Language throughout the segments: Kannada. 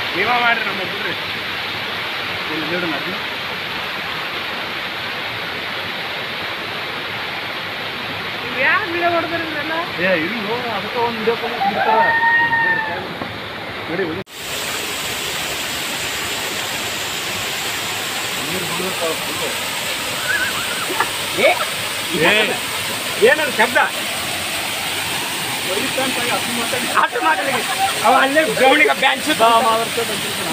ನೀವ ಮಾಡ್ರಿ ನಮ್ಮ ಬಿಡ್ರಿ ಇಲ್ಲಿ ನೋಡೋಣ ಅದು ಯಾರು ವಿಡಿಯೋ ಮಾಡಿದ್ರಿ ಇದೆಲ್ಲ ಏ ಇಲ್ಲೋ ಅದಕ್ಕೆ ಒಂದು ವಿಡಿಯೋ ಕಾಲ್ ಬಿಡ್ತಾರ ನೋಡಿ ಒಂದು ನೀರು ಬಿಡ್ಬೇಕು ಫುಲ್ಲು. ಏ ಏ ಏನದು ಶಬ್ದ ವೈಕಂತಾಗಿ ಅಷ್ಟು ಮಾತಾಡಿ ಆಟ ಮಾಡಲಿ ಅವ ಅಲ್ಲೇ ಗ್ರೌಂಡಿಗೆ ಬ್ಯಾಂಚ್ ಬಾ ಮಾತಾಡ್ತಾ ಬಂದಿರ್ತಾನ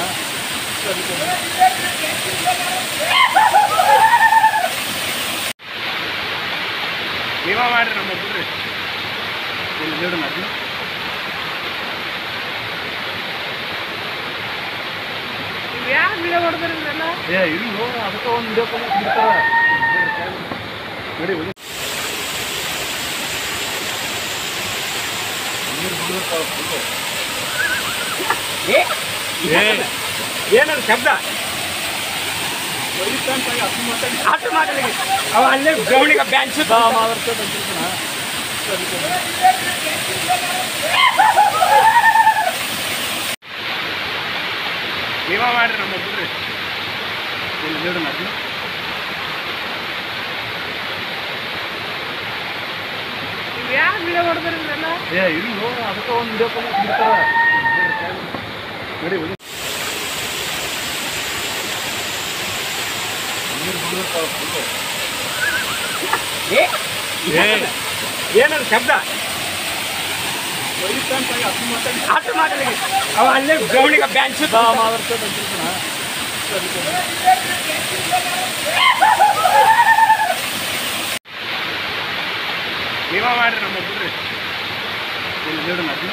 ನೀವ ಮಾಡ್ರಿ ನಮ್ಮ ಬಿಡ್ರಿ ಇಲ್ಲಿ ನೋಡೋಣ ಅದು ಯಾರು ವಿಡಿಯೋ ಮಾಡಿದ್ರಿ ಇದೆಲ್ಲ ಏ ಇಲ್ಲೋ ಅದಕ್ಕೆ ಒಂದು ವಿಡಿಯೋ ಕಾಲ್ ಬಿಡ್ತಾರ ನೋಡಿ ಒಂದು ನೀರು ಬಿಡ್ಬೇಕು ಫುಲ್ಲು. ಏ ಏ ಏನದು ಶಬ್ದ ವೈಕಂತಾಗಿ ಅಷ್ಟು ಮಾತಾಡಿ ಆಟ ಮಾಡಲಿ ಅವ ಅಲ್ಲೇ ಗ್ರೌಂಡಿಗೆ ಬ್ಯಾಂಚ್ ಬಾ ಮಾತಾಡ್ತಾ ಬಂದಿರ್ತಾನ ನೀವ ಮಾಡ್ರಿ ನಮ್ಮ ಬಿಡ್ರಿ ಇಲ್ಲಿ ನೋಡೋಣ ಅದು ಯಾರು ವಿಡಿಯೋ ಮಾಡಿದ್ರಿ ಇದೆಲ್ಲ ಏ ಇಲ್ಲೋ ಅದಕ್ಕೆ ಒಂದು ವಿಡಿಯೋ ಕಾಲ್ ಬಿಡ್ತಾರ ನೋಡಿ ಒಂದು ನೀರು ಬಿಡ್ಬೇಕು ಫುಲ್ಲು. ಏ ಏ ಏನದು ಶಬ್ದ ವೈಕಂತಾಗಿ ಅಷ್ಟು ಮಾತಾಡಿ ಆಟ ಮಾಡಲಿ ಅವ ಅಲ್ಲೇ ಗ್ರೌಂಡಿಗೆ ಬ್ಯಾಂಚ್ ಬಾ ಮಾತಾಡ್ತಾ ಬಂದಿರ್ತಾನ ನೀವ ಮಾಡ್ರಿ ನಮ್ಮ ಬಿಡ್ರಿ ಇಲ್ಲಿ ನೋಡೋಣ ಅದು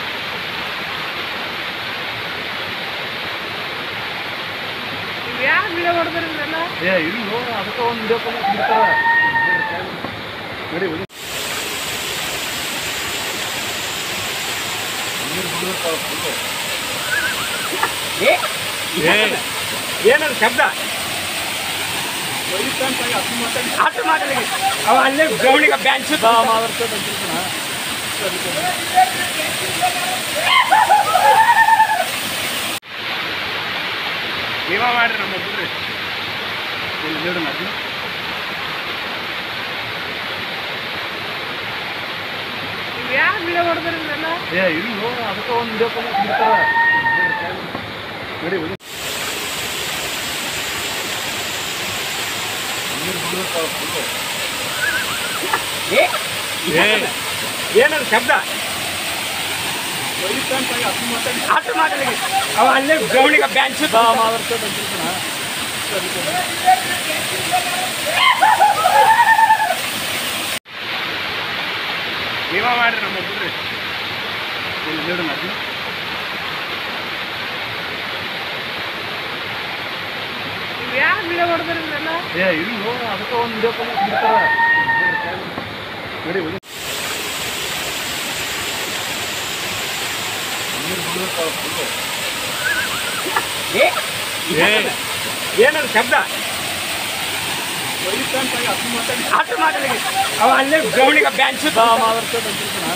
ಯಾರು ವಿಡಿಯೋ ಮಾಡಿದ್ರಿ ಇದೆಲ್ಲ ಏ ಇಲ್ಲೋ ಅದಕ್ಕೆ ಒಂದು ವಿಡಿಯೋ ಕಾಲ್ ಬಿಡ್ತಾರ ನೋಡಿ ಒಂದು ನೀರು ಬಿಡ್ಬೇಕು ಫುಲ್ಲು. ಏ ಏ ಏನದು ಶಬ್ದ ವೈಕಂತಾಗಿ ಅಷ್ಟು ಮಾತಾಡಿ ಆಟ ಮಾಡಲಿ ಅವ ಅಲ್ಲೇ ಗ್ರೌಂಡಿಗೆ ಬ್ಯಾಂಚ್ ಬಾ ಮಾತಾಡ್ತಾ ಬಂದಿರ್ತಾನ ನೀವ ಮಾಡ್ರಿ ನಮ್ಮ ಬಿಡ್ರಿ ಇಲ್ಲಿ ನೋಡೋಣ ಅದು ಯಾರು ವಿಡಿಯೋ ಮಾಡಿದ್ರಿ ಇದೆಲ್ಲ ಏ ಇಲ್ಲೋ ಅದಕ್ಕೆ ಒಂದು ವಿಡಿಯೋ ಕಾಲ್ ಬಿಡ್ತಾರ ನೋಡಿ ಒಂದು ನೀರು ಬಿಡ್ಬೇಕು ಫುಲ್ಲು. ಏ ಏ ಏನದು ಶಬ್ದ ವೈಕಂತಾಗಿ ಅಷ್ಟು ಮಾತಾಡಿ ಆಟ ಮಾಡಲಿ ಅವ ಅಲ್ಲೇ ಗ್ರೌಂಡಿಗೆ ಬ್ಯಾಂಚ್ ಬಾ ಮಾತಾಡ್ತಾ ಬಂದಿರ್ತಾನ ನೀವ ಮಾಡ್ರಿ ನಮ್ಮ ಬಿಡ್ರಿ ಇಲ್ಲಿ ನೋಡೋಣ ಅದು ಯಾರು ವಿಡಿಯೋ ಮಾಡಿದ್ರಿ ಇದೆಲ್ಲ ಏ ಇಲ್ಲೋ ಅದಕ್ಕೆ ಒಂದು ವಿಡಿಯೋ ಕಾಲ್ ಬಿಡ್ತಾರ ನೋಡಿ ಒಂದು ನೀರು ಬಿಡ್ಬೇಕು ಫುಲ್ಲು. ಏ ಏ ಏನದು ಶಬ್ದ ವೈಕಂತಾಗಿ ಅಷ್ಟು ಮಾತಾಡಿ ಆಟ ಮಾಡಲಿ ಅವ ಅಲ್ಲೇ ಗ್ರೌಂಡಿಗೆ ಬ್ಯಾಂಚ್ ಬಾ ಮಾತಾಡ್ತಾ ಬಂದಿರ್ತಾನ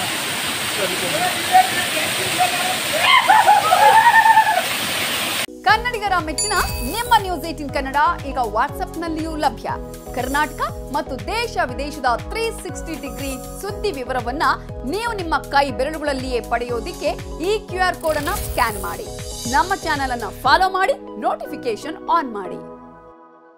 ಕನ್ನಡಿಗರ ಮೆಚ್ಚಿನ ನಿಮ್ಮ ನ್ಯೂಸ್ ಏಟಿನ್ ಕನ್ನಡ ಈಗ ವಾಟ್ಸ್ಆಪ್ನಲ್ಲಿಯೂ ಲಭ್ಯ ಕರ್ನಾಟಕ ಮತ್ತು ದೇಶ ವಿದೇಶದ ತ್ರೀ ಸಿಕ್ಸ್ಟಿ ಡಿಗ್ರಿ ಸುದ್ದಿ ವಿವರವನ್ನ ನೀವು ನಿಮ್ಮ ಕೈ ಬೆರಳುಗಳಲ್ಲಿಯೇ ಪಡೆಯೋದಿಕ್ಕೆ ಈ ಕ್ಯೂ ಆರ್ ಕೋಡ್ ಅನ್ನ ಸ್ಕ್ಯಾನ್ ಮಾಡಿ ನಮ್ಮ ಚಾನೆಲ್ ಅನ್ನ ಫಾಲೋ ಮಾಡಿ ನೋಟಿಫಿಕೇಶನ್ ಆನ್ ಮಾಡಿ